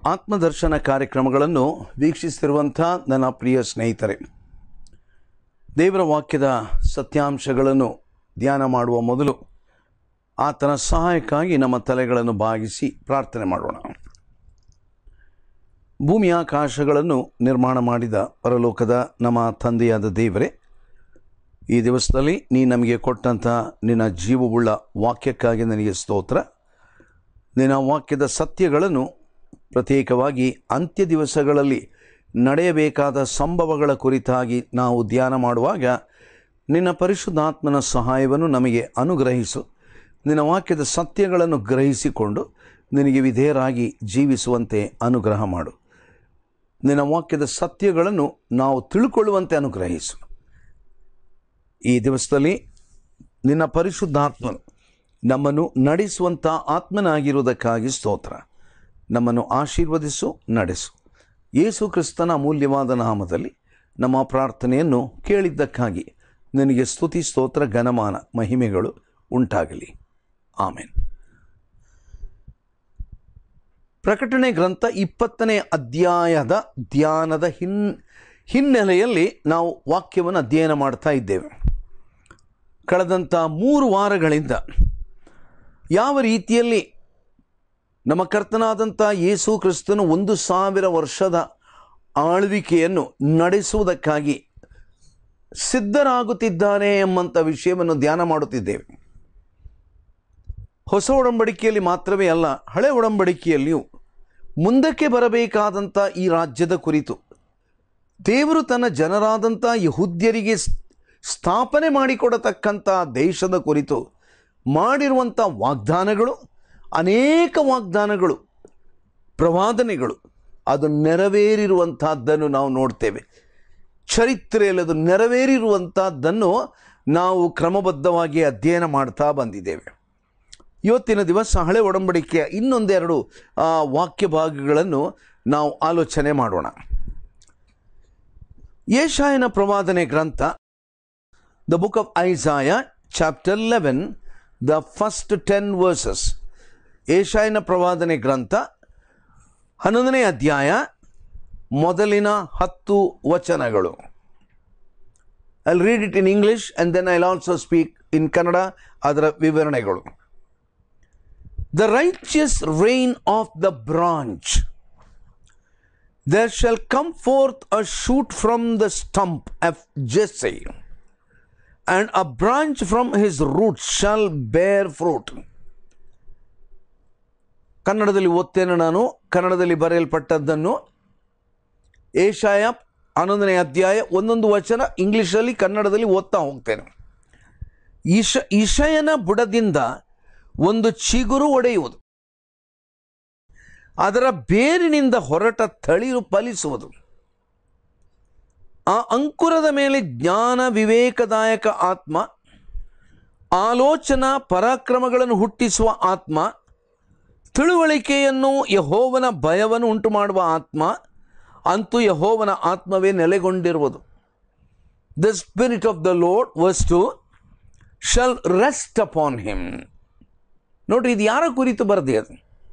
ಆತ್ಮದರ್ಶನ ಕಾರ್ಯಕ್ರಮಗಳನ್ನು ವೀಕ್ಷಿಸ್ತಿರುವಂಥ ನನ್ನ ಪ್ರಿಯ ಸ್ನೇಹಿತರೆ ದೇವರ ವಾಕ್ಯದ ಸತ್ಯಾಂಶಗಳನ್ನು ಧ್ಯಾನ ಮಾಡುವ ಮೊದಲು ಆತನ ಸಹಾಯಕ್ಕಾಗಿ ನಮ್ಮ ತಲೆಗಳನ್ನು ಬಾಗಿಸಿ ಪ್ರಾರ್ಥನೆ ಮಾಡೋಣ ಭೂಮಿಯ ಆಕಾಶಗಳನ್ನು ನಿರ್ಮಾಣ ಮಾಡಿದ ಪರಲೋಕದ ನಮ್ಮ ತಂದೆಯಾದ ದೇವರೇ ಈ ದಿವಸದಲ್ಲಿ ನೀ ನಮಗೆ ಕೊಟ್ಟಂಥ ನಿನ್ನ ಜೀವವುಳ್ಳ ವಾಕ್ಯಕ್ಕಾಗಿ ನನಗೆ ಸ್ತೋತ್ರ ನಿನ್ನ ವಾಕ್ಯದ ಸತ್ಯಗಳನ್ನು ಪ್ರತ್ಯೇಕವಾಗಿ ಅಂತ್ಯ ದಿವಸಗಳಲ್ಲಿ ನಡೆಯಬೇಕಾದ ಸಂಭವಗಳ ಕುರಿತಾಗಿ ನಾವು ಧ್ಯಾನ ಮಾಡುವಾಗ ನಿನ್ನ ಪರಿಶುದ್ಧಾತ್ಮನ ಸಹಾಯವನ್ನು ನಮಗೆ ಅನುಗ್ರಹಿಸು ನಿನ್ನ ವಾಕ್ಯದ ಸತ್ಯಗಳನ್ನು ಗ್ರಹಿಸಿಕೊಂಡು ನಿನಗೆ ವಿಧೇಯರಾಗಿ ಜೀವಿಸುವಂತೆ ಅನುಗ್ರಹ ಮಾಡು ನಿನ್ನ ವಾಕ್ಯದ ಸತ್ಯಗಳನ್ನು ನಾವು ತಿಳ್ಕೊಳ್ಳುವಂತೆ ಅನುಗ್ರಹಿಸು ಈ ದಿವಸದಲ್ಲಿ ನಿನ್ನ ಪರಿಶುದ್ಧಾತ್ಮನು ನಮ್ಮನ್ನು ನಡೆಸುವಂಥ ಆತ್ಮನಾಗಿರುವುದಕ್ಕಾಗಿ ಸ್ತೋತ್ರ ನಮ್ಮನ್ನು ಆಶೀರ್ವದಿಸು ನಡೆಸು ಯೇಸು ಕ್ರಿಸ್ತನ ಅಮೂಲ್ಯವಾದ ನಾಮದಲ್ಲಿ ನಮ್ಮ ಪ್ರಾರ್ಥನೆಯನ್ನು ಕೇಳಿದ್ದಕ್ಕಾಗಿ ನಿನಗೆ ಸ್ತುತಿ ಸ್ತೋತ್ರ ಘನಮಾನ ಮಹಿಮೆಗಳು ಉಂಟಾಗಲಿ ಆಮೇನ್ ಪ್ರಕಟಣೆ ಗ್ರಂಥ ಇಪ್ಪತ್ತನೇ ಅಧ್ಯಾಯದ ಧ್ಯಾನದ ಹಿನ್ ಹಿನ್ನೆಲೆಯಲ್ಲಿ ನಾವು ವಾಕ್ಯವನ್ನು ಅಧ್ಯಯನ ಮಾಡ್ತಾ ಇದ್ದೇವೆ ಕಳೆದಂಥ ಮೂರು ವಾರಗಳಿಂದ ಯಾವ ರೀತಿಯಲ್ಲಿ ನಮ್ಮ ಕರ್ತನಾದಂಥ ಯೇಸು ಕ್ರಿಸ್ತನು ಒಂದು ಸಾವಿರ ವರ್ಷದ ಆಳ್ವಿಕೆಯನ್ನು ನಡೆಸುವುದಕ್ಕಾಗಿ ಸಿದ್ಧರಾಗುತ್ತಿದ್ದಾನೆ ಎಂಬಂಥ ವಿಷಯವನ್ನು ಧ್ಯಾನ ಮಾಡುತ್ತಿದ್ದೇವೆ ಹೊಸ ಒಡಂಬಡಿಕೆಯಲ್ಲಿ ಮಾತ್ರವೇ ಅಲ್ಲ ಹಳೆ ಒಡಂಬಡಿಕೆಯಲ್ಲಿಯೂ ಮುಂದಕ್ಕೆ ಬರಬೇಕಾದಂಥ ಈ ರಾಜ್ಯದ ಕುರಿತು ದೇವರು ತನ್ನ ಜನರಾದಂಥ ಯಹುದ್ಯರಿಗೆ ಸ್ಥಾಪನೆ ಮಾಡಿಕೊಡತಕ್ಕಂಥ ದೇಶದ ಕುರಿತು ಮಾಡಿರುವಂಥ ವಾಗ್ದಾನಗಳು ಅನೇಕ ವಾಗ್ದಾನಗಳು ಪ್ರವಾದನೆಗಳು ಅದು ನೆರವೇರಿರುವಂತಹದ್ದನ್ನು ನಾವು ನೋಡ್ತೇವೆ ಚರಿತ್ರೆಯಲ್ಲಿ ಅದು ನೆರವೇರಿರುವಂತಹದ್ದನ್ನು ನಾವು ಕ್ರಮಬದ್ಧವಾಗಿ ಅಧ್ಯಯನ ಮಾಡ್ತಾ ಬಂದಿದ್ದೇವೆ ಇವತ್ತಿನ ದಿವಸ ಹಳೆ ಒಡಂಬಡಿಕೆಯ ಇನ್ನೊಂದೆರಡು ಆ, ವಾಕ್ಯ ಭಾಗಗಳನ್ನು ನಾವು ಆಲೋಚನೆ ಮಾಡೋಣ ಯೇಷಾಯನ ಪ್ರವಾದನೆ ಗ್ರಂಥ the book of Isaiah chapter eleven the first ten verses ಏಷಾಯನ ಪ್ರವಾದನೆ ಗ್ರಂಥ ಹನ್ನೊಂದನೇ ಅಧ್ಯಾಯ ಮೊದಲಿನ ಹತ್ತು ವಚನಗಳು I read it in English and then I also speak in Kannada ಅದರ ವಿವರಣೆಗಳು the righteous reign of the branch there shall come forth a shoot from the stump of Jesse, and a branch from his roots shall bear fruit. ಕನ್ನಡದಲ್ಲಿ ಓದ್ತೇನೆ ನಾನು ಕನ್ನಡದಲ್ಲಿ ಬರೆಯಲ್ಪಟ್ಟದ್ದನ್ನು ಏಷಾಯ ಹನ್ನೊಂದನೇ ಅಧ್ಯಾಯ ಒಂದೊಂದು ವಚನ ಇಂಗ್ಲಿಷಲ್ಲಿ ಕನ್ನಡದಲ್ಲಿ ಓದ್ತಾ ಹೋಗ್ತೇನೆ ಇಶ ಇಷಯನ ಬುಡದಿಂದ ಒಂದು ಚಿಗುರು ಒಡೆಯುವುದು ಅದರ ಬೇರಿನಿಂದ ಹೊರಟ ತಳಿರು ಫಲಿಸುವುದು ಆ ಅಂಕುರದ ಮೇಲೆ ಜ್ಞಾನ ವಿವೇಕದಾಯಕ ಆತ್ಮ ಆಲೋಚನಾ ಪರಾಕ್ರಮಗಳನ್ನು ಹುಟ್ಟಿಸುವ ಆತ್ಮ ತಿಳುವಳಿಕೆಯನ್ನು ಯಹೋವನ ಭಯವನ್ನು ಉಂಟು ಮಾಡುವ ಆತ್ಮ ಅಂತೂ ಯಹೋವನ ಆತ್ಮವೇ ನೆಲೆಗೊಂಡಿರುವುದು the spirit of the Lord was to shall rest upon him ನೋಡ್ರಿ ಇದು ಯಾರ ಕುರಿತು ಬರದೆ ಅದು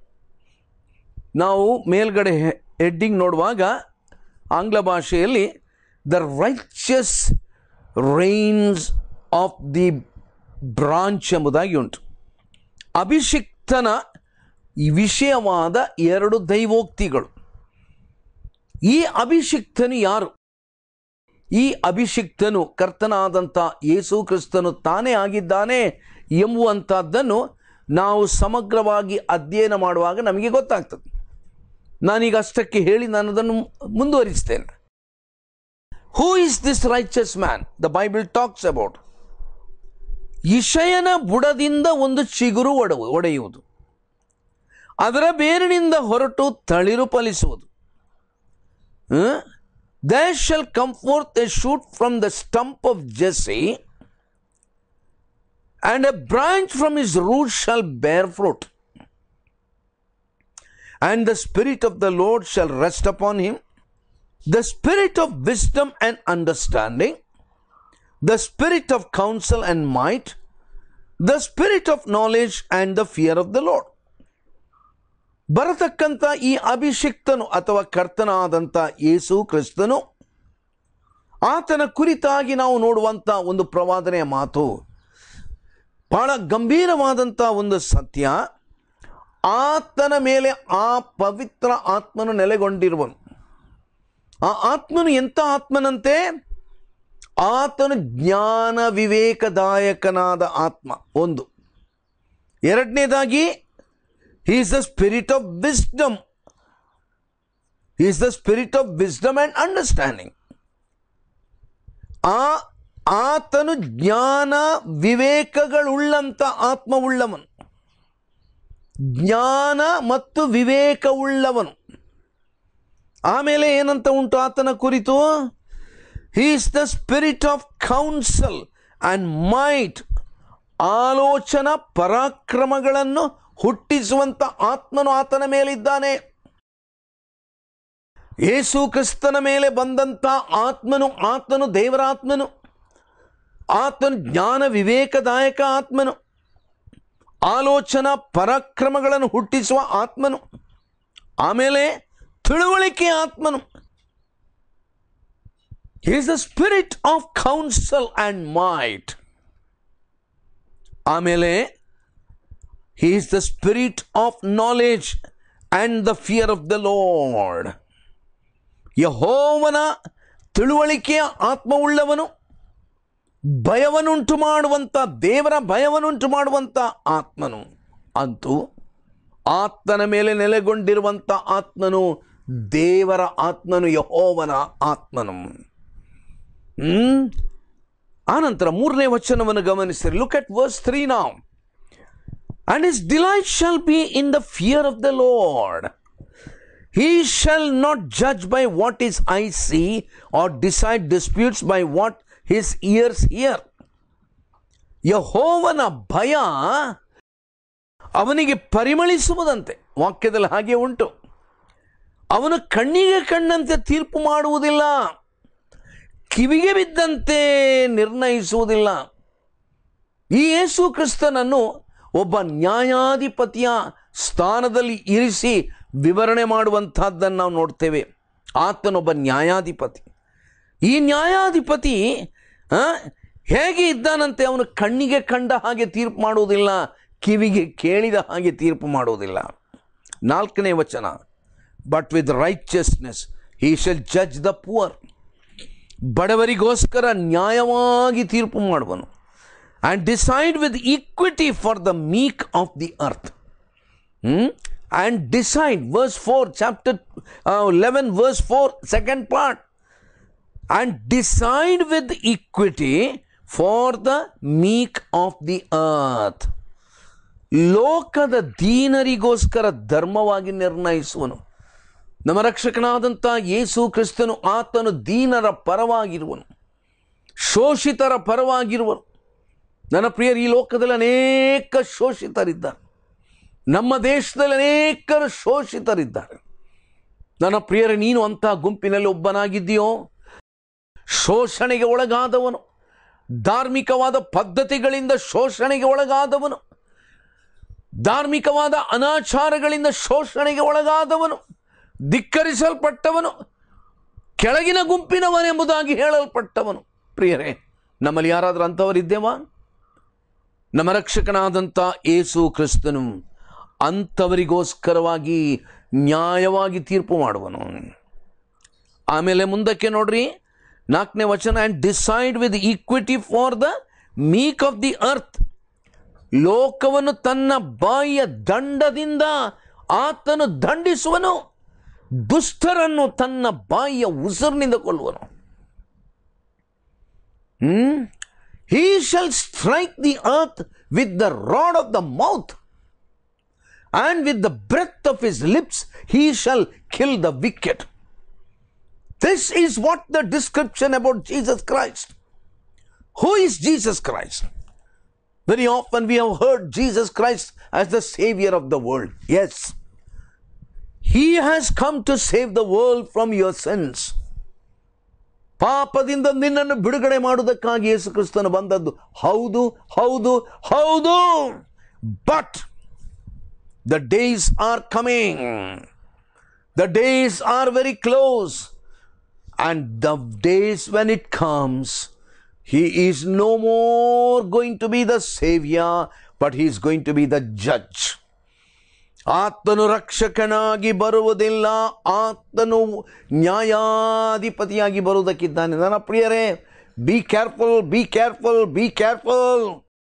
ನಾವು ಮೇಲ್ಗಡೆ ಹೆಡ್ಡಿಂಗ್ ನೋಡುವಾಗ ಆಂಗ್ಲ ಭಾಷೆಯಲ್ಲಿ the righteous reigns of the branch ಎಂಬುದಾಗಿ ಉಂಟು ಅಭಿಷಿಕ್ತನ ಈ ವಿಷಯವಾದ ಎರಡು ದೈವೋಕ್ತಿಗಳು ಈ ಅಭಿಷಿಕ್ತನು ಯಾರು ಈ ಅಭಿಷಿಕ್ತನು ಕರ್ತನಾದಂಥ ಯೇಸು ಕ್ರಿಸ್ತನು ತಾನೇ ಆಗಿದ್ದಾನೆ ಎಂಬುವಂಥದ್ದನ್ನು ನಾವು ಸಮಗ್ರವಾಗಿ ಅಧ್ಯಯನ ಮಾಡುವಾಗ ನಮಗೆ ಗೊತ್ತಾಗ್ತದೆ ನಾನೀಗ ಅಷ್ಟಕ್ಕೆ ಹೇಳಿ ನಾನು ಅದನ್ನು ಮುಂದುವರಿಸ್ತೇನೆ who is this righteous man the Bible talks about ಇಷಯನ ಬುಡದಿಂದ ಒಂದು ಚಿಗುರು ಒಡ ಒಡೆಯುವುದು ಅದರ ಬೇರಿನಿಂದ ಹೊರಟು ತಳಿರು ಫಲಿಸುವುದು they shall come forth a shoot from the stump of Jesse and a branch from his root shall bear fruit. And the Spirit of the Lord shall rest upon him, the Spirit of wisdom and understanding, the Spirit of counsel and might, the Spirit of knowledge and the fear of the Lord. ಬರತಕ್ಕಂಥ ಈ ಅಭಿಷಿಕ್ತನು ಅಥವಾ ಕರ್ತನಾದಂಥ ಯೇಸು ಕ್ರಿಸ್ತನು ಆತನ ಕುರಿತಾಗಿ ನಾವು ನೋಡುವಂಥ ಒಂದು ಪ್ರವಾದನೆಯ ಮಾತು ಬಹಳ ಗಂಭೀರವಾದಂಥ ಒಂದು ಸತ್ಯ ಆತನ ಮೇಲೆ ಆ ಪವಿತ್ರ ಆತ್ಮನು ನೆಲೆಗೊಂಡಿರುವನು ಆ ಆತ್ಮನು ಎಂಥ ಆತ್ಮನಂತೆ ಆತನು ಜ್ಞಾನ ವಿವೇಕದಾಯಕನಾದ ಆತ್ಮ ಒಂದು ಎರಡನೇದಾಗಿ is the spirit of wisdom is the spirit of wisdom and understanding ಆ ಆತನು ಜ್ಞಾನ ವಿವೇಕಗಳುಳ್ಳಂಥ ಆತ್ಮವುಳ್ಳವನು ಜ್ಞಾನ ಮತ್ತು ವಿವೇಕವುಳ್ಳವನು ಆಮೇಲೆ ಏನಂತ ಉಂಟು ಆತನ ಕುರಿತು is the spirit of counsel and might ಆಲೋಚನಾ ಪರಾಕ್ರಮಗಳನ್ನು ಹುಟ್ಟಿಸುವಂಥ ಆತ್ಮನು ಆತನ ಮೇಲಿದ್ದಾನೆ ಯೇಸು ಕ್ರಿಸ್ತನ ಮೇಲೆ ಬಂದಂಥ ಆತ್ಮನು ಆತನು ದೇವರ ಆತ್ಮನು ಆತನು ಜ್ಞಾನ ವಿವೇಕದಾಯಕ ಆತ್ಮನು ಆಲೋಚನಾ ಪರಾಕ್ರಮಗಳನ್ನು ಹುಟ್ಟಿಸುವ ಆತ್ಮನು ಆಮೇಲೆ ತಿಳುವಳಿಕೆ ಆತ್ಮನು is the spirit of counsel and might ಆಮೇಲೆ is the spirit of knowledge and the fear of the Lord ಯಹೋವನ ತಿಳುವಳಿಕೆಯ ಆತ್ಮವುಳ್ಳವನು ಭಯವನ್ನುಂಟು ಮಾಡುವಂಥ ದೇವರ ಭಯವನ್ನುಂಟು ಮಾಡುವಂಥ ಆತ್ಮನು ಅಂತೂ ಆತನ ಮೇಲೆ ನೆಲೆಗೊಂಡಿರುವಂಥ ಆತ್ಮನು ದೇವರ ಆತ್ಮನು ಯಹೋವನ ಆತ್ಮನು ಹ್ಮ್ ಆನಂತರ ಮೂರನೇ ವಚನವನ್ನು ಗಮನಿಸಿರಿ look at verse three now and his delight shall be in the fear of the Lord He shall not judge by what his eyes see or decide disputes by what his ears hear. ಯಹೋವನ ಭಯ ಅವನಿಗೆ ಪರಿಮಳಿಸುವುದಂತೆ ವಾಕ್ಯದಲ್ಲಿ ಹಾಗೆ ಉಂಟು ಅವನು ಕಣ್ಣಿಗೆ ಕಣ್ಣಂತೆ ತೀರ್ಪು ಮಾಡುವುದಿಲ್ಲ ಕಿವಿಗೆ ಬಿದ್ದಂತೆ ನಿರ್ಣಯಿಸುವುದಿಲ್ಲ ಈ ಯೇಸು ಕ್ರಿಸ್ತನನ್ನು ಒಬ್ಬ ನ್ಯಾಯಾಧಿಪತಿಯ ಸ್ಥಾನದಲ್ಲಿ ಇರಿಸಿ ವಿವರಣೆ ಮಾಡುವಂಥದ್ದನ್ನು ನಾವು ನೋಡ್ತೇವೆ ಆತನೊಬ್ಬ ನ್ಯಾಯಾಧಿಪತಿ ಈ ನ್ಯಾಯಾಧಿಪತಿ ಆ, ಹೇಗೆ ಇದ್ದಾನಂತೆ ಅವನು ಕಣ್ಣಿಗೆ ಕಂಡ ಹಾಗೆ ತೀರ್ಪು ಮಾಡುವುದಿಲ್ಲ ಕಿವಿಗೆ ಕೇಳಿದ ಹಾಗೆ ತೀರ್ಪು ಮಾಡುವುದಿಲ್ಲ ನಾಲ್ಕನೇ ವಚನ but with righteousness he shall judge the poor ಬಡವರಿಗೋಸ್ಕರ ನ್ಯಾಯವಾಗಿ ತೀರ್ಪು ಮಾಡುವನು and decide with equity for the meek of the earth and decide verse four chapter eleven verse four second part and decide with equity for the meek of the earth ಲೋಕದ ದೀನರಿಗೋಸ್ಕರ ಧರ್ಮವಾಗಿ ನಿರ್ಣಯಿಸುವನು ನಮ್ಮ ರಕ್ಷಕನಾದಂಥ ಯೇಸು ಕ್ರಿಸ್ತನು ಆತನು ದೀನರ ಪರವಾಗಿರುವನು ಶೋಷಿತರ ಪರವಾಗಿರುವನು ನನ್ನ ಪ್ರಿಯರು ಈ ಲೋಕದಲ್ಲಿ ಅನೇಕ ಶೋಷಿತರಿದ್ದಾರೆ ನಮ್ಮ ದೇಶದಲ್ಲಿ ಅನೇಕರು ಶೋಷಿತರಿದ್ದಾರೆ ನನ್ನ ಪ್ರಿಯರ ನೀನು ಅಂಥ ಗುಂಪಿನಲ್ಲಿ ಒಬ್ಬನಾಗಿದ್ದೀಯೋ ಶೋಷಣೆಗೆ ಒಳಗಾದವನು ಧಾರ್ಮಿಕವಾದ ಪದ್ಧತಿಗಳಿಂದ ಶೋಷಣೆಗೆ ಒಳಗಾದವನು ಧಾರ್ಮಿಕವಾದ ಅನಾಚಾರಗಳಿಂದ ಶೋಷಣೆಗೆ ಒಳಗಾದವನು ಧಿಕ್ಕರಿಸಲ್ಪಟ್ಟವನು ಕೆಳಗಿನ ಗುಂಪಿನವನೆಂಬುದಾಗಿ ಹೇಳಲ್ಪಟ್ಟವನು ಪ್ರಿಯರೇ ನಮ್ಮಲ್ಲಿ ಯಾರಾದರೂ ಅಂಥವರಿದ್ದೇವಾ ನಮ್ಮ ರಕ್ಷಕನಾದಂಥ ಏಸು ಕ್ರಿಸ್ತನು ಅಂಥವರಿಗೋಸ್ಕರವಾಗಿ ನ್ಯಾಯವಾಗಿ ತೀರ್ಪು ಮಾಡುವನು ಆಮೇಲೆ ಮುಂದಕ್ಕೆ ನೋಡ್ರಿ ನಾಲ್ಕನೇ ವಚನ and decide with equity for the meek of the earth ಲೋಕವನ್ನು ತನ್ನ ಬಾಯಿಯ ದಂಡದಿಂದ ಆತನು ದಂಡಿಸುವನು ದುಷ್ಟರನ್ನು ತನ್ನ ಬಾಯಿಯ ಉಸಿರಿನಿಂದ ಕೊಲ್ಲುವನು hmm he shall strike the earth with the rod of the mouth and with the breath of his lips he shall kill the wicked. This is what the description about Jesus Christ. Who is Jesus Christ? Very often we have heard Jesus Christ as the Savior of the world. Yes. He has come to save the world from your sins. ಪಾಪದಿಂದ ನಿನ್ನನ್ನು ಬಿಡುಗಡೆ ಮಾಡುವುದಕ್ಕಾಗಿ ಯೇಸು ಕ್ರಿಸ್ತನು ಬಂದದ್ದು ಹೌದು ಹೌದು ಹೌದು but the days are coming the days are very close and the days when it comes, he is no more going to be the savior, but he is going to be the judge. ಆತನು ರಕ್ಷಕನಾಗಿ ಬರುವುದಿಲ್ಲ ಆತನು ನ್ಯಾಯಾಧಿಪತಿಯಾಗಿ ಬರುವುದಕ್ಕಿದ್ದಾನೆ ನನ್ನ ಪ್ರಿಯರೇ be careful be careful be careful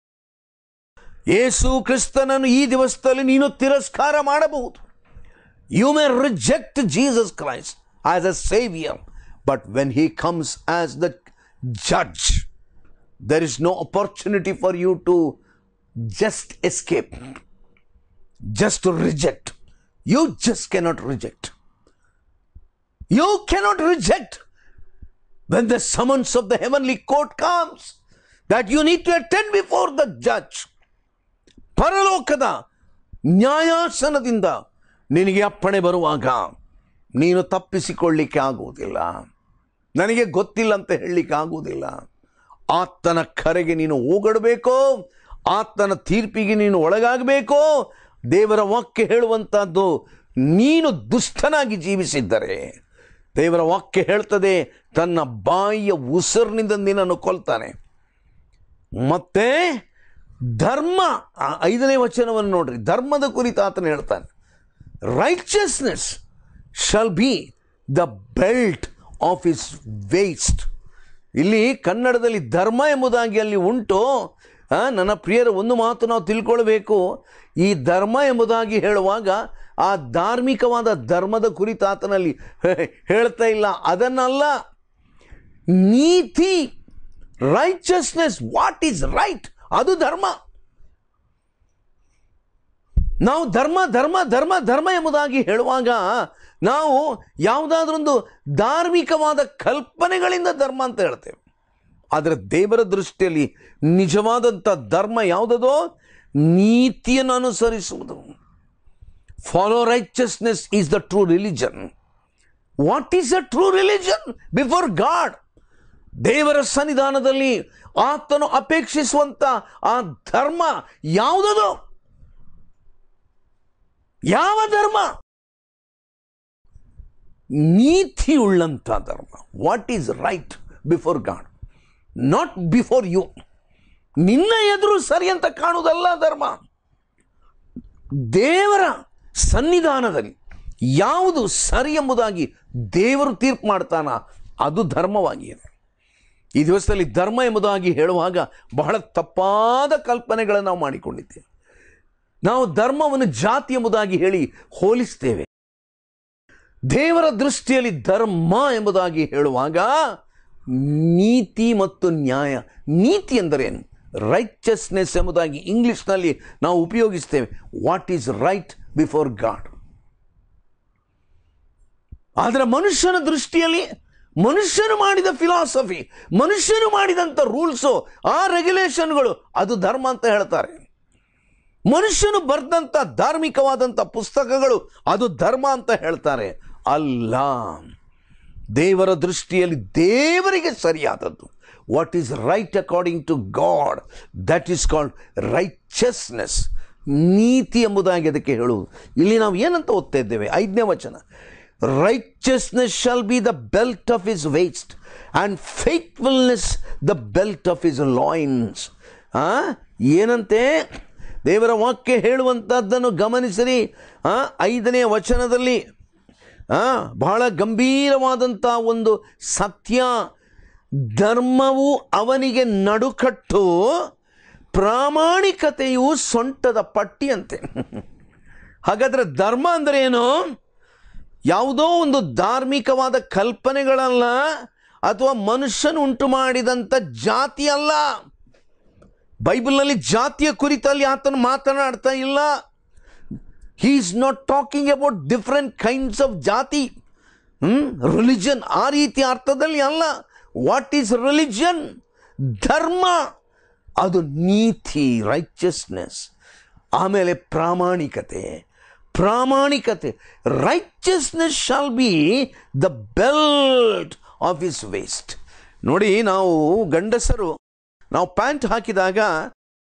Yesu ಕ್ರಿಸ್ತನನ್ನು ಈ ದಿವಸದಲ್ಲಿ ನೀನು ತಿರಸ್ಕಾರ ಮಾಡಬಹುದು You may reject Jesus Christ as a savior, but when he comes as the judge, there is no opportunity for you to just escape, just to reject. You just cannot reject. You cannot reject when the summons of the heavenly court comes that you need to attend before the judge. ಪರಲೋಕದ ನ್ಯಾಯಾಸನದಿಂದ ನಿನಗೆ ಅಪ್ಪಣೆ ಬರುವಾಗ ನೀನು ತಪ್ಪಿಸಿಕೊಳ್ಳಿಕ್ಕೆ ಆಗುವುದಿಲ್ಲ ನನಗೆ ಗೊತ್ತಿಲ್ಲ ಅಂತ ಹೇಳಲಿಕ್ಕೆ ಆಗುವುದಿಲ್ಲ ಆತನ ಕರೆಗೆ ನೀನು ಹೋಗಡಬೇಕು ಆತನ ತೀರ್ಪಿಗೆ ನೀನು ಒಳಗಾಗಬೇಕು ದೇವರ ವಾಕ್ಯ ಹೇಳುವಂಥದ್ದು ನೀನು ದುಷ್ಟನಾಗಿ ಜೀವಿಸಿದ್ದರೆ ದೇವರ ವಾಕ್ಯ ಹೇಳ್ತದೆ ತನ್ನ ಬಾಯಿಯ ಉಸಿರಿನಿಂದ ನಿನ್ನನ್ನು ಕೊಲ್ತಾನೆ ಮತ್ತೆ ಧರ್ಮ ಆ ಐದನೇ ವಚನವನ್ನು ನೋಡ್ರಿ ಧರ್ಮದ ಕುರಿತು ಆತನು ಹೇಳ್ತಾನೆ righteousness shall be the belt of his waist ಇಲ್ಲಿ ಕನ್ನಡದಲ್ಲಿ ಧರ್ಮ ಎಂಬುದಾಗಿ ಅಲ್ಲಿ ಉಂಟು ಆ, ನನ್ನ ಪ್ರಿಯರ ಒಂದು ಮಾತು ನಾವು ತಿಳ್ಕೊಳ್ಬೇಕು ಈ ಧರ್ಮ ಎಂಬುದಾಗಿ ಹೇಳುವಾಗ ಆ ಧಾರ್ಮಿಕವಾದ ಧರ್ಮದ ಕುರಿತು ಆತನಲ್ಲಿ ಹೇ- ಹೇಳ್ತಾ ಇಲ್ಲ ಅದನ್ನಲ್ಲ ನೀತಿ ರೈಚಸ್ನೆಸ್ ವಾಟ್ ಈಸ್ ರೈಟ್ ಅದು ಧರ್ಮ ನಾವು ಧರ್ಮ ಧರ್ಮ ಧರ್ಮ ಧರ್ಮ ಎಂಬುದಾಗಿ ಹೇಳುವಾಗ ನಾವು ಯಾವುದಾದ್ರೊಂದು ಧಾರ್ಮಿಕವಾದ ಕಲ್ಪನೆಗಳಿಂದ ಧರ್ಮ ಅಂತ ಹೇಳ್ತೇವೆ ಆದರೆ ದೇವರ ದೃಷ್ಟಿಯಲ್ಲಿ ನಿಜವಾದಂಥ ಧರ್ಮ ಯಾವುದದೋ ನೀತಿಯನ್ನು ಅನುಸರಿಸುವುದು follow righteousness is the true religion what is a true religion before God ದೇವರ ಸನ್ನಿಧಾನದಲ್ಲಿ ಆತನು ಅಪೇಕ್ಷಿಸುವಂತ ಆ ಧರ್ಮ ಯಾವುದದು ಯಾವ ಧರ್ಮ ನೀತಿಯುಳ್ಳಂಥ ಧರ್ಮ what is right before God not before you ನಿನ್ನ ಎದುರು ಸರಿ ಅಂತ ಕಾಣುವುದಲ್ಲ ಧರ್ಮ ದೇವರ ಸನ್ನಿಧಾನದಲ್ಲಿ ಯಾವುದು ಸರಿ ಎಂಬುದಾಗಿ ದೇವರು ತೀರ್ಪು ಮಾಡ್ತಾನ ಅದು ಧರ್ಮವಾಗಿದೆ ಈ ದಿವಸದಲ್ಲಿ ಧರ್ಮ ಎಂಬುದಾಗಿ ಹೇಳುವಾಗ ಬಹಳ ತಪ್ಪಾದ ಕಲ್ಪನೆಗಳನ್ನು ನಾವು ಮಾಡಿಕೊಂಡಿದ್ದೇವೆ ನಾವು ಧರ್ಮವನ್ನು ಜಾತಿ ಎಂಬುದಾಗಿ ಹೇಳಿ ಹೋಲಿಸ್ತೇವೆ ದೇವರ ದೃಷ್ಟಿಯಲ್ಲಿ ಧರ್ಮ ಎಂಬುದಾಗಿ ಹೇಳುವಾಗ ನೀತಿ ಮತ್ತು ನ್ಯಾಯ ನೀತಿ ಎಂದರೇನು ರೈಚಸ್ನೆಸ್ ಎಂಬುದಾಗಿ ಇಂಗ್ಲಿಷ್ನಲ್ಲಿ ನಾವು ಉಪಯೋಗಿಸ್ತೇವೆ what is right before God ಆದರೆ ಮನುಷ್ಯನ ದೃಷ್ಟಿಯಲ್ಲಿ ಮನುಷ್ಯನು ಮಾಡಿದ ಫಿಲಾಸಫಿ ಮನುಷ್ಯನು ಮಾಡಿದಂಥ ರೂಲ್ಸು ಆ ರೆಗ್ಯುಲೇಷನ್ಗಳು ಅದು ಧರ್ಮ ಅಂತ ಹೇಳ್ತಾರೆ ಮನುಷ್ಯನು ಬರೆದಂಥ ಧಾರ್ಮಿಕವಾದಂಥ ಪುಸ್ತಕಗಳು ಅದು ಧರ್ಮ ಅಂತ ಹೇಳ್ತಾರೆ ಅಲ್ಲ ದೇವರ ದೃಷ್ಟಿಯಲ್ಲಿ ದೇವರಿಗೆ ಸರಿಯಾದದ್ದು what is right according to God that is called righteousness ನೀತಿ ಎಂಬುದಾಗಿ ಅದಕ್ಕೆ ಹೇಳುವುದು ಇಲ್ಲಿ ನಾವು ಏನಂತ ಓದ್ತಾ ಇದ್ದೇವೆ ಐದನೇ ವಚನ righteousness shall be the belt of his waist and faithfulness the belt of his loins ಏನಂತೆ ದೇವರ ವಾಕ್ಯ ಹೇಳುವಂಥದ್ದನ್ನು ಗಮನಿಸಿರಿ ಆ, ಐದನೇ ವಚನದಲ್ಲಿ ಆ, ಬಹಳ ಗಂಭೀರವಾದಂಥ ಒಂದು ಸತ್ಯ ಧರ್ಮವು ಅವನಿಗೆ ನಡುಕಟ್ಟು ಪ್ರಾಮಾಣಿಕತೆಯು ಸೊಂಟದ ಪಟ್ಟಿಯಂತೆ ಹಾಗಾದರೆ ಧರ್ಮ ಅಂದರೆ ಏನು ಯಾವುದೋ ಒಂದು ಧಾರ್ಮಿಕವಾದ ಕಲ್ಪನೆಗಳಲ್ಲ ಅಥವಾ ಮನುಷ್ಯನು ಉಂಟು ಮಾಡಿದಂಥ ಜಾತಿ ಅಲ್ಲ ಬೈಬಲ್ನಲ್ಲಿ ಜಾತಿಯ ಕುರಿತಲ್ಲಿ ಆತನು ಮಾತನಾಡ್ತಾ ಇಲ್ಲ he is not talking about different kinds of jati religion ಆ ರೀತಿ ಅರ್ಥದಲ್ಲಿ ಅಲ್ಲ ವಾಟ್ ಈಸ್ ರಿಲಿಜನ್ ಧರ್ಮ ಅದು ನೀತಿ ರೈಚಸ್ನೆಸ್ ಆಮೇಲೆ ಪ್ರಾಮಾಣಿಕತೆ ಪ್ರಾಮಾಣಿಕತೆ righteousness shall be the belt of his waist ನೋಡಿ ನಾವು ಗಂಡಸರು ನಾವು ಪ್ಯಾಂಟ್ ಹಾಕಿದಾಗ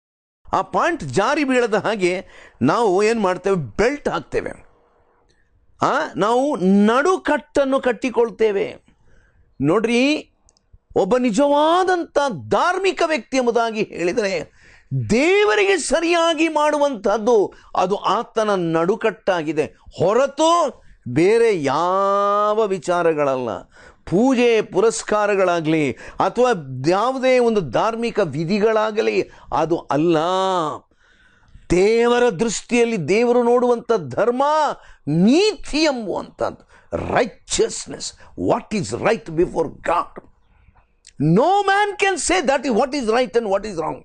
ಆ ಪಾಯಿಂಟ್ ಜಾರಿ ಬೀಳದ ಹಾಗೆ ನಾವು ಏನು ಮಾಡ್ತೇವೆ ಬೆಲ್ಟ್ ಹಾಕ್ತೇವೆ ಆ ನಾವು ನಡುಕಟ್ಟನ್ನು ಕಟ್ಟಿಕೊಳ್ತೇವೆ ನೋಡ್ರಿ ಒಬ್ಬ ನಿಜವಾದಂಥ ಧಾರ್ಮಿಕ ವ್ಯಕ್ತಿ ಎಂಬುದಾಗಿ ಹೇಳಿದರೆ ದೇವರಿಗೆ ಸರಿಯಾಗಿ ಮಾಡುವಂಥದ್ದು ಅದು ಆತನ ನಡುಕಟ್ಟಾಗಿದೆ ಹೊರತು ಬೇರೆ ಯಾವ ವಿಚಾರಗಳಲ್ಲ ಪೂಜೆ ಪುರಸ್ಕಾರಗಳಾಗಲಿ ಅಥವಾ ಯಾವುದೇ ಒಂದು ಧಾರ್ಮಿಕ ವಿಧಿಗಳಾಗಲಿ ಅದು ಅಲ್ಲ ದೇವರ ದೃಷ್ಟಿಯಲ್ಲಿ ದೇವರು ನೋಡುವಂಥ ಧರ್ಮ ನೀತಿ ಎಂಬುವಂಥದ್ದು righteousness what is right before God no man can say that is what is right and what is wrong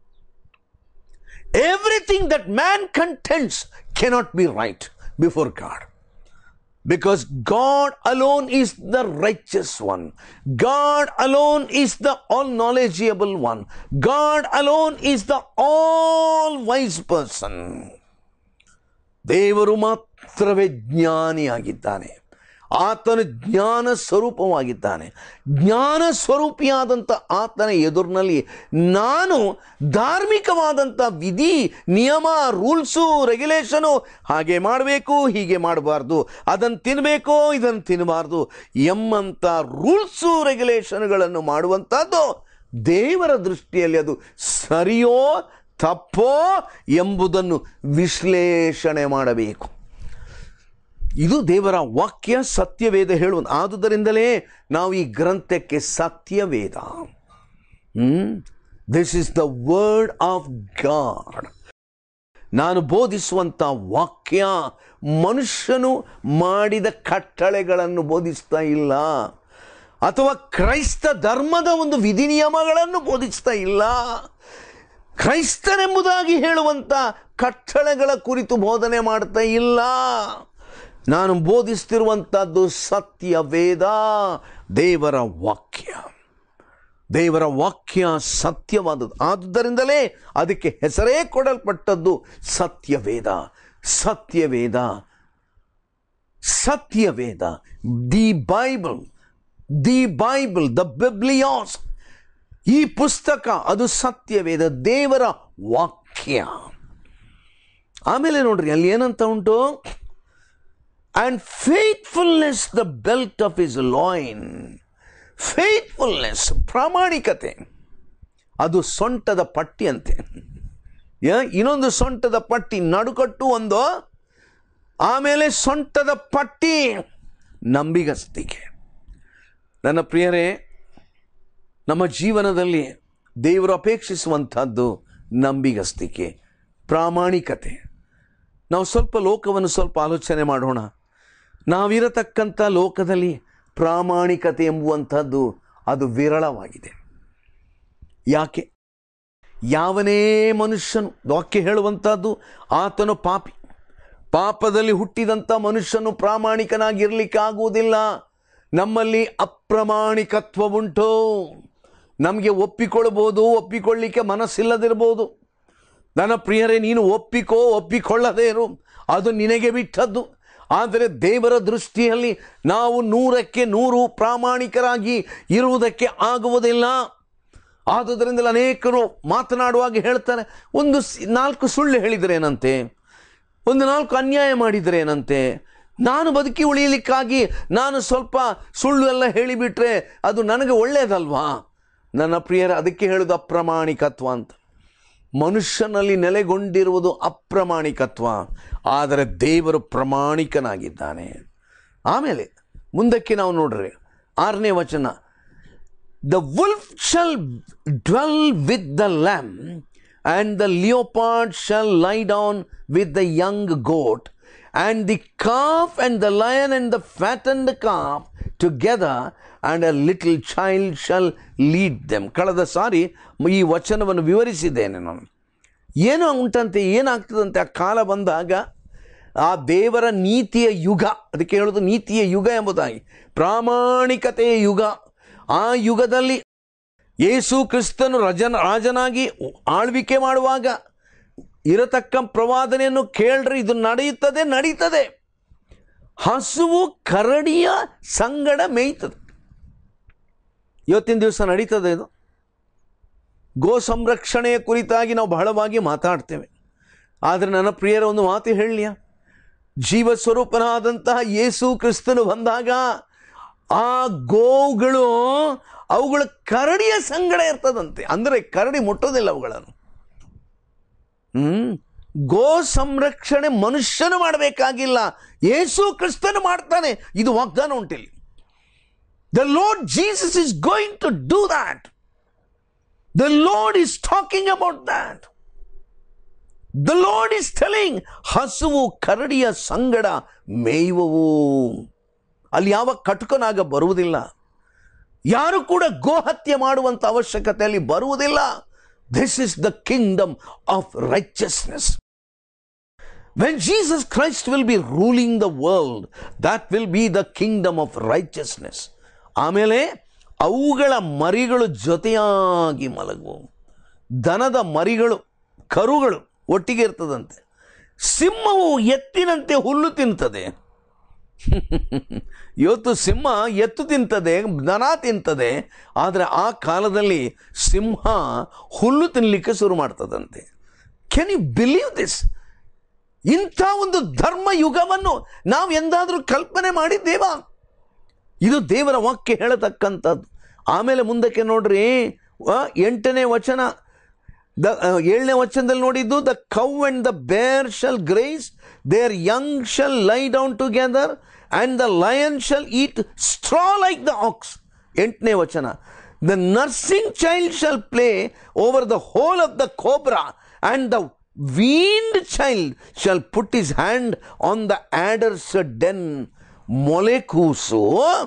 everything that man contents cannot be right before God because God alone is the righteous one. God alone is the all knowledgeable one. God alone is the all wise person. ದೇವರು ಮಾತ್ರವೇ ಜ್ಞಾನಿಯಾಗಿದ್ದಾನೆ ಆತನು ಜ್ಞಾನ ಸ್ವರೂಪವಾಗಿದ್ದಾನೆ ಜ್ಞಾನ ಸ್ವರೂಪಿಯಾದಂಥ ಆತನ ಎದುರಿನಲ್ಲಿ ನಾನು ಧಾರ್ಮಿಕವಾದಂಥ ವಿಧಿ ನಿಯಮ ರೂಲ್ಸು ರೆಗ್ಯುಲೇಷನು ಹಾಗೆ ಮಾಡಬೇಕು ಹೀಗೆ ಮಾಡಬಾರ್ದು ಅದನ್ನು ತಿನ್ನಬೇಕು ಇದನ್ನು ತಿನ್ನಬಾರ್ದು ಎಂಬಂಥ ರೂಲ್ಸು ರೆಗ್ಯುಲೇಷನ್ಗಳನ್ನು ಮಾಡುವಂಥದ್ದು ದೇವರ ದೃಷ್ಟಿಯಲ್ಲಿ ಅದು ಸರಿಯೋ ತಪ್ಪೋ ಎಂಬುದನ್ನು ವಿಶ್ಲೇಷಣೆ ಮಾಡಬೇಕು ಇದು ದೇವರ ವಾಕ್ಯ ಸತ್ಯವೇದ ಹೇಳುವುದು ಆದುದರಿಂದಲೇ ನಾವು ಈ ಗ್ರಂಥಕ್ಕೆ ಸತ್ಯವೇದ this is the word of God ನಾನು ಬೋಧಿಸುವಂಥ ವಾಕ್ಯ ಮನುಷ್ಯನು ಮಾಡಿದ ಕಟ್ಟಳೆಗಳನ್ನು ಬೋಧಿಸ್ತಾ ಇಲ್ಲ ಅಥವಾ ಕ್ರೈಸ್ತ ಧರ್ಮದ ಒಂದು ವಿಧಿ ನಿಯಮಗಳನ್ನು ಬೋಧಿಸ್ತಾ ಇಲ್ಲ ಕ್ರೈಸ್ತನೆಂಬುದಾಗಿ ಹೇಳುವಂಥ ಕಟ್ಟಳೆಗಳ ಕುರಿತು ಬೋಧನೆ ಮಾಡ್ತಾ ಇಲ್ಲ ನಾನು ಬೋಧಿಸ್ತಿರುವಂಥದ್ದು ಸತ್ಯ ವೇದ ದೇವರ ವಾಕ್ಯ ದೇವರ ವಾಕ್ಯ ಸತ್ಯವಾದದ್ದು ಆದುದರಿಂದಲೇ ಅದಕ್ಕೆ ಹೆಸರೇ ಕೊಡಲ್ಪಟ್ಟದ್ದು ಸತ್ಯವೇದ ಸತ್ಯವೇದ ಸತ್ಯವೇದ the Bible the Bible the biblias ಈ ಪುಸ್ತಕ ಅದು ಸತ್ಯವೇದ ದೇವರ ವಾಕ್ಯ ಆಮೇಲೆ ನೋಡ್ರಿ ಅಲ್ಲಿ ಏನಂತ ಉಂಟು and faithfulness the belt of his loin faithfulness ಪ್ರಾಮಾಣಿಕತೆ ಅದು ಸೊಂಟದ ಪಟ್ಟಿ ಅಂತೆ ಯಾ- ಇನ್ನೊಂದು ಸೊಂಟದ ಪಟ್ಟಿ ನಡುಕಟ್ಟು ಒಂದು ಆಮೇಲೆ ಸೊಂಟದ ಪಟ್ಟಿ ನಂಬಿಗಸ್ತಿಕೆ ನನ್ನ ಪ್ರಿಯರೇ ನಮ್ಮ ಜೀವನದಲ್ಲಿ ದೇವರು ಅಪೇಕ್ಷಿಸುವಂಥದ್ದು ನಂಬಿಗಸ್ತಿಕೆ ಪ್ರಾಮಾಣಿಕತೆ ನಾವು ಸ್ವಲ್ಪ ಲೋಕವನ್ನು ಸ್ವಲ್ಪ ಆಲೋಚನೆ ಮಾಡೋಣ ನಾವಿರತಕ್ಕಂಥ ಲೋಕದಲ್ಲಿ ಪ್ರಾಮಾಣಿಕತೆ ಎಂಬುವಂಥದ್ದು ಅದು ವಿರಳವಾಗಿದೆ ಯಾಕೆ ಯಾವನೇ ಮನುಷ್ಯನು ವಾಕ್ಯ ಹೇಳುವಂಥದ್ದು ಆತನು ಪಾಪಿ ಪಾಪದಲ್ಲಿ ಹುಟ್ಟಿದಂಥ ಮನುಷ್ಯನು ಪ್ರಾಮಾಣಿಕನಾಗಿರ್ಲಿಕ್ಕೆ ಆಗುವುದಿಲ್ಲ ನಮ್ಮಲ್ಲಿ ಅಪ್ರಾಮಾಣಿಕತ್ವ ಉಂಟು ನಮಗೆ ಒಪ್ಪಿಕೊಳ್ಬೋದು ಒಪ್ಪಿಕೊಳ್ಳಿಕ್ಕೆ ಮನಸ್ಸಿಲ್ಲದಿರ್ಬೋದು ನನ್ನ ಪ್ರಿಯರೇ ನೀನು ಒಪ್ಪಿಕೋ ಒಪ್ಪಿಕೊಳ್ಳದೇ ಇರು ಅದು ನಿನಗೆ ಬಿಟ್ಟದ್ದು ಆದರೆ ದೇವರ ದೃಷ್ಟಿಯಲ್ಲಿ ನಾವು ನೂರಕ್ಕೆ ನೂರು ಪ್ರಾಮಾಣಿಕರಾಗಿ ಇರುವುದಕ್ಕೆ ಆಗುವುದಿಲ್ಲ ಆದುದರಿಂದಲೇ ಅನೇಕರು ಮಾತನಾಡುವಾಗ ಹೇಳ್ತಾರೆ ಒಂದು ಸ್- ನಾಲ್ಕು ಸುಳ್ಳು ಹೇಳಿದ್ರೇನಂತೆ ಒಂದು ನಾಲ್ಕು ಅನ್ಯಾಯ ಮಾಡಿದ್ರೇನಂತೆ ನಾನು ಬದುಕಿ ಉಳಿಯಲಿಕ್ಕಾಗಿ ನಾನು ಸ್ವಲ್ಪ ಸುಳ್ಳು ಎಲ್ಲ ಹೇಳಿಬಿಟ್ರೆ ಅದು ನನಗೆ ಒಳ್ಳೆಯದಲ್ವಾ ನನ್ನ ಪ್ರಿಯರ ಅದಕ್ಕೆ ಹೇಳೋದು ಅಪ್ರಾಮಾಣಿಕತ್ವ ಅಂತ ಮನುಷ್ಯನಲ್ಲಿ ನೆಲೆಗೊಂಡಿರುವುದು ಅಪ್ರಾಮಾಣಿಕತ್ವ ಆದರೆ ದೇವರು ಪ್ರಾಮಾಣಿಕನಾಗಿದ್ದಾನೆ ಆಮೇಲೆ ಮುಂದಕ್ಕೆ ನಾವು ನೋಡ್ರಿ ಆರನೇ ವಚನ The wolf shall dwell with the lamb, and the leopard shall lie down with the young goat, and the calf and the lion and the fattened calf together, and a little child shall lead them. ಕಳೆದ ಸಾರಿ ಈ ವಚನವನ್ನು ವಿವರಿಸಿದ್ದೇನೆ ನಾನು ಏನೋ ಉಂಟಂತೆ ಏನಾಗ್ತದಂತೆ ಆ ಕಾಲ ಬಂದಾಗ ಆ ದೇವರ ನೀತಿಯ ಯುಗ ಅದಕ್ಕೆ ಹೇಳೋದು ನೀತಿಯ ಯುಗ ಎಂಬುದಾಗಿ ಪ್ರಾಮಾಣಿಕತೆಯ ಯುಗ ಆ ಯುಗದಲ್ಲಿ ಯೇಸು ಕ್ರಿಸ್ತನು ರಜನ ರಾಜನಾಗಿ ಆಳ್ವಿಕೆ ಮಾಡುವಾಗ ಇರತಕ್ಕ ಪ್ರವಾದನೆಯನ್ನು ಕೇಳ್ರಿ ಇದು ನಡೆಯುತ್ತದೆ ನಡೀತದೆ ಹಸುವು ಕರಡಿಯ ಸಂಗಡ ಮೇಯ್ತದೆ ಇವತ್ತಿನ ದಿವಸ ನಡೀತದೆ ಇದು ಗೋ ಸಂರಕ್ಷಣೆಯ ಕುರಿತಾಗಿ ನಾವು ಬಹಳವಾಗಿ ಮಾತಾಡ್ತೇವೆ ಆದರೆ ನನ್ನ ಪ್ರಿಯರ ಒಂದು ಮಾತು ಹೇಳಲಿಯ ಜೀವ ಸ್ವರೂಪನಾದಂತಹ ಯೇಸು ಕ್ರಿಸ್ತನು ಬಂದಾಗ ಆ ಗೋವುಗಳು ಅವುಗಳ ಕರಡಿಯ ಸಂಗಡ ಇರ್ತದಂತೆ ಅಂದರೆ ಕರಡಿ ಮುಟ್ಟೋದಿಲ್ಲ ಅವುಗಳನ್ನು ಹ್ಮ್ ಗೋ ಸಂರಕ್ಷಣೆ ಮನುಷ್ಯನು ಮಾಡಬೇಕಾಗಿಲ್ಲ ಯೇಸು ಕ್ರಿಸ್ತನು ಮಾಡ್ತಾನೆ ಇದು ವಾಗ್ದಾನ ಉಂಟಿಲ್ಲಿ the Lord Jesus is going to do that the Lord is talking about that the Lord is telling ಹಸುವು ಕರಡಿಯ ಸಂಗಡ ಮೇಯುವವು ಅಲ್ಲಿ ಯಾವ ಕಟುಕನಾಗ ಬರುವುದಿಲ್ಲ ಯಾರು ಕೂಡ ಗೋಹತ್ಯೆ ಮಾಡುವಂಥ ಅವಶ್ಯಕತೆ ಅಲ್ಲಿ ಬರುವುದಿಲ್ಲ this is the kingdom of righteousness when Jesus Christ will be ruling the world that will be the kingdom of righteousness ಆಮೇಲೆ ಅವುಗಳ ಮರಿಗಳು ಜೊತೆಯಾಗಿ ಮಲಗುವು ದನದ ಮರಿಗಳು ಕರುಗಳು ಒಟ್ಟಿಗೆ ಇರ್ತದಂತೆ ಸಿಂಹವು ಎತ್ತಿನಂತೆ ಹುಲ್ಲು ತಿಂತದೆ ಇವತ್ತು ಸಿಂಹ ಎತ್ತು ತಿಂತದೆ ದನ ತಿಂತದೆ ಆದರೆ ಆ ಕಾಲದಲ್ಲಿ ಸಿಂಹ ಹುಲ್ಲು ತಿನ್ನಲಿಕ್ಕೆ ಶುರು ಮಾಡ್ತದಂತೆ ಕೆನ್ ಯು ಬಿಲೀವ್ ದಿಸ್ ಇಂಥ ಒಂದು ಧರ್ಮ ಯುಗವನ್ನು ನಾವು ಎಂದಾದರೂ ಕಲ್ಪನೆ ಮಾಡಿದ್ದೇವಾ ಇದು ದೇವರ ವಾಕ್ಯ ಹೇಳತಕ್ಕಂಥದ್ದು ಆಮೇಲೆ ಮುಂದಕ್ಕೆ ನೋಡ್ರಿ ಆ, ಎಂಟನೇ ವಚನ ದ ಏಳನೇ ವಚನದಲ್ಲಿ ನೋಡಿದ್ದು the cow and the bear shall graze their young shall lie down together and the lion shall eat straw like the ox ಎಂಟನೇ ವಚನ the nursing child shall play over the hole of the cobra and the weaned child shall put his hand on the adder's den ಮೊಲೆ ಕೂಸು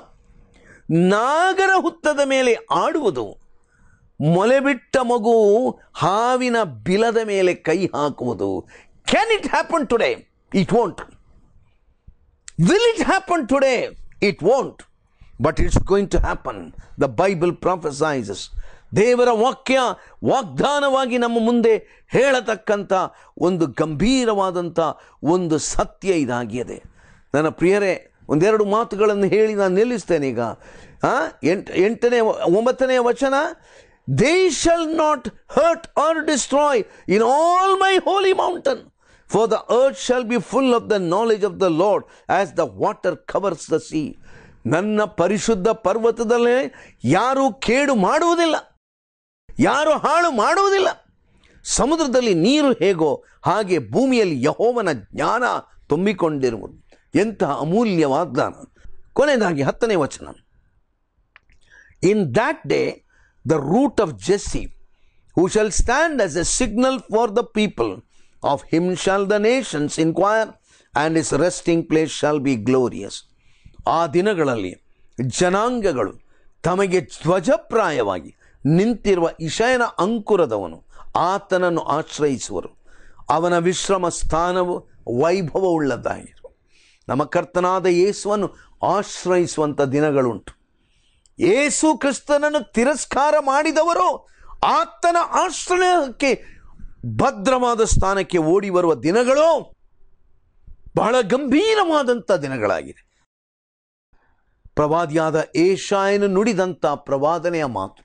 ನಾಗರ ಹುತ್ತದ ಮೇಲೆ ಆಡುವುದು ಮೊಲೆ ಬಿಟ್ಟ ಮಗು ಹಾವಿನ ಬಿಲದ ಮೇಲೆ ಕೈ ಹಾಕುವುದು can it happen today it won't will it happen today it won't but it's going to happen the Bible prophesies ದೇವರ ವಾಕ್ಯ ವಾಗ್ದಾನವಾಗಿ ನಮ್ಮ ಮುಂದೆ ಹೇಳತಕ್ಕಂಥ ಒಂದು ಗಂಭೀರವಾದಂಥ ಒಂದು ಸತ್ಯ ಇದಾಗಿದೆ ನನ್ನ ಪ್ರಿಯರೇ ಒಂದೆರಡು ಮಾತುಗಳನ್ನು ಹೇಳಿ ನಾನು ನಿಲ್ಲಿಸ್ತೇನೆ ಈಗ ಆ, ಎಂಟ್ ಎಂಟನೇ ವ- ಒಂಬತ್ತನೇ ವಚನ they shall not hurt or destroy in all my holy mountain for the earth shall be full of the knowledge of the Lord as the water covers the sea ನನ್ನ ಪರಿಶುದ್ಧ ಪರ್ವತದಲ್ಲೇ ಯಾರೂ ಕೇಡು ಮಾಡುವುದಿಲ್ಲ ಯಾರು ಹಾಳು ಮಾಡುವುದಿಲ್ಲ ಸಮುದ್ರದಲ್ಲಿ ನೀರು ಹೇಗೋ ಹಾಗೆ ಭೂಮಿಯಲ್ಲಿ ಯಹೋವನ ಜ್ಞಾನ ತುಂಬಿಕೊಂಡಿರುವುದು ಎಂತಹ ಅಮೂಲ್ಯ ವಾಗ್ದಾನ ಕೊನೆಯದಾಗಿ ಹತ್ತನೇ ವಚನ in that day the root of Jesse who shall stand as a signal for the people of him shall the nations inquire and his resting place shall be glorious ಆ ದಿನಗಳಲ್ಲಿ ಜನಾಂಗಗಳು ತಮಗೆ ಧ್ವಜಪ್ರಾಯವಾಗಿ ನಿಂತಿರುವ ಇಶಯನ ಅಂಕುರದವನು ಆತನನ್ನು ಆಶ್ರಯಿಸುವರು ಅವನ ವಿಶ್ರಮ ಸ್ಥಾನವು ವೈಭವವುಳ್ಳದ್ದಾಗಿರು ನಮ್ಮ ಕರ್ತನಾದ ಯೇಸುವನ್ನು ಆಶ್ರಯಿಸುವಂಥ ದಿನಗಳುಂಟು ಯೇಸು ಕ್ರಿಸ್ತನನ್ನು ತಿರಸ್ಕಾರ ಮಾಡಿದವರು ಆತನ ಆಶ್ರಯಕ್ಕೆ ಭದ್ರವಾದ ಸ್ಥಾನಕ್ಕೆ ಓಡಿ ಬರುವ ದಿನಗಳು ಬಹಳ ಗಂಭೀರವಾದಂಥ ದಿನಗಳಾಗಿದೆ ಪ್ರವಾದಿಯಾದ ಏಷಾಯನು ನುಡಿದಂಥ ಪ್ರವಾದನೆಯ ಮಾತು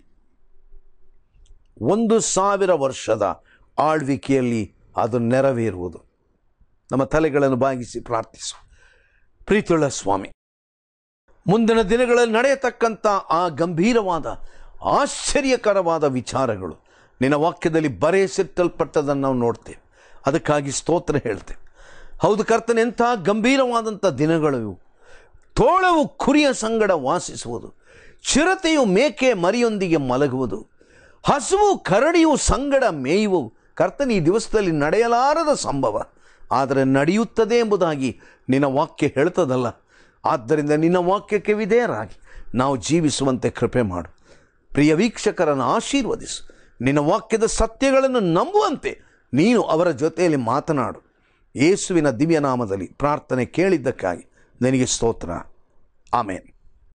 ಒಂದು ಸಾವಿರ ವರ್ಷದ ಆಳ್ವಿಕೆಯಲ್ಲಿ ಅದು ನೆರವೇರುವುದು ನಮ್ಮ ತಲೆಗಳನ್ನು ಬಾಗಿಸಿ ಪ್ರಾರ್ಥಿಸು ಪ್ರೀತಿಯುಳ್ಳ ಸ್ವಾಮಿ ಮುಂದಿನ ದಿನಗಳಲ್ಲಿ ನಡೆಯತಕ್ಕಂಥ ಆ ಗಂಭೀರವಾದ ಆಶ್ಚರ್ಯಕರವಾದ ವಿಚಾರಗಳು ನಿನ್ನ ವಾಕ್ಯದಲ್ಲಿ ಬರೆಸಿಟ್ಟಲ್ಪಟ್ಟದನ್ನು ನಾವು ನೋಡ್ತೇವೆ ಅದಕ್ಕಾಗಿ ಸ್ತೋತ್ರ ಹೇಳ್ತೇವೆ ಹೌದು ಕರ್ತನೆ ಎಂಥ ಗಂಭೀರವಾದಂಥ ದಿನಗಳು ಇವು ತೋಳವು ಕುರಿಯ ಸಂಗಡ ವಾಸಿಸುವುದು ಚಿರತೆಯು ಮೇಕೆ ಮರಿಯೊಂದಿಗೆ ಮಲಗುವುದು ಹಸುವು ಕರಡಿಯು ಸಂಗಡ ಮೇಯುವು ಕರ್ತನ ಈ ದಿವಸದಲ್ಲಿ ನಡೆಯಲಾರದ ಸಂಭವ ಆದರೆ ನಡೆಯುತ್ತದೆ ಎಂಬುದಾಗಿ ನಿನ್ನ ವಾಕ್ಯ ಹೇಳ್ತದಲ್ಲ ಆದ್ದರಿಂದ ನಿನ್ನ ವಾಕ್ಯಕ್ಕೆ ವಿಧೇಯರಾಗಿ ನಾವು ಜೀವಿಸುವಂತೆ ಕೃಪೆ ಮಾಡು ಪ್ರಿಯ ವೀಕ್ಷಕರನ್ನು ಆಶೀರ್ವದಿಸು ನಿನ್ನ ವಾಕ್ಯದ ಸತ್ಯಗಳನ್ನು ನಂಬುವಂತೆ ನೀನು ಅವರ ಜೊತೆಯಲ್ಲಿ ಮಾತನಾಡು ಯೇಸುವಿನ ದಿವ್ಯನಾಮದಲ್ಲಿ ಪ್ರಾರ್ಥನೆ ಕೇಳಿದ್ದಕ್ಕಾಗಿ ನಿನಗೆ ಸ್ತೋತ್ರ ಆಮೇನ್